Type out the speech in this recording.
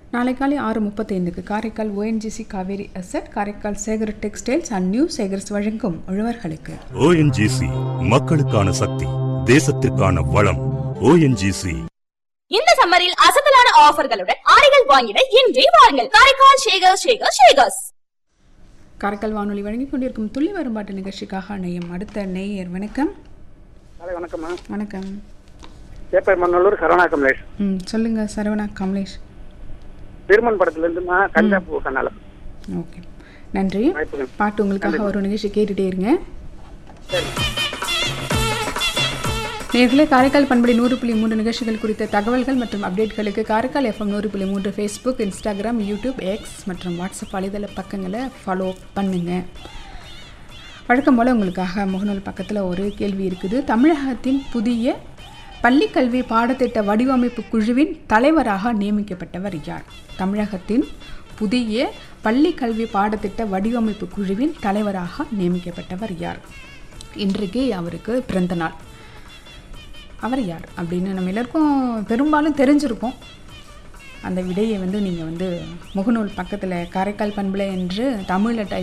நாளை காலை ஆறு முப்பத்தைந்துக்கு Karaikal ONGC Kaveri asset Karaikal Sekar textiles and new Sekars வழங்கும் உழவர்களுக்கு ஓஎன்ஜிசி மக்களுக்கான சக்தி தேசத்திற்கான வளம் ஓஎன்ஜிசி இந்த சம்மரில் அசத்தலான ஆஃபர்களுடன் ஆடைகள் வாங்கிட இன்றே வாருங்கள் காரைக்கால் ஷேகர் ஷேகர் ஷேகர்ஸ் காரைக்கால் வானொலி வழங்கிக் கொண்டிருக்கும் துள்ளி வரும்பாட்டு நிகழ்ச்சிக்காக நெய்யும் அடுத்த நெய்யர் வணக்கம் காலை வணக்கம்மா வணக்கம் சேப்பர் மண்ணூர் சரவணா கமலேஷ் ம் சொல்லுங்க சரவணா கமலேஷ் திருமன் படத்துல இருந்துமா கஞ்சா பூ கண்ணால ஓகே நன்றி வாய்ப்புகள் பாட்டு உங்களுக்காக ஒரு நிகழ்ச்சி கேட்டுட்டே இருங்க நேர்களே காரைக்கால் பண்படி நூறு புள்ளி மூன்று நிகழ்ச்சிகள் குறித்த தகவல்கள் மற்றும் அப்டேட்களுக்கு காரைக்கால் எஃப்எம் நூறு புள்ளி மூன்று ஃபேஸ்புக் இன்ஸ்டாகிராம் யூடியூப் எக்ஸ் மற்றும் வாட்ஸ்அப் வலைதள பக்கங்களை ஃபாலோ பண்ணுங்க வழக்கம் போல் உங்களுக்காக முகநூல் பக்கத்தில் ஒரு கேள்வி இருக்குது தமிழகத்தின் புதிய பள்ளிக்கல்வி பாடத்திட்ட வடிவமைப்பு குழுவின் தலைவராக நியமிக்கப்பட்டவர் யார் தமிழகத்தின் புதிய பள்ளிக்கல்வி பாடத்திட்ட வடிவமைப்பு குழுவின் தலைவராக நியமிக்கப்பட்டவர் யார் இன்றைக்கு அவருக்கு பிறந்த நாள் அவர் யார் அப்படின்னு நம்ம எல்லாருக்கும் பெரும்பாலும் தெரிஞ்சிருக்கும் அந்த விடையை வந்து நீங்கள் வந்து முகநூல் பக்கத்தில் காரைக்கால் பண்பலை என்று தமிழில் டைப்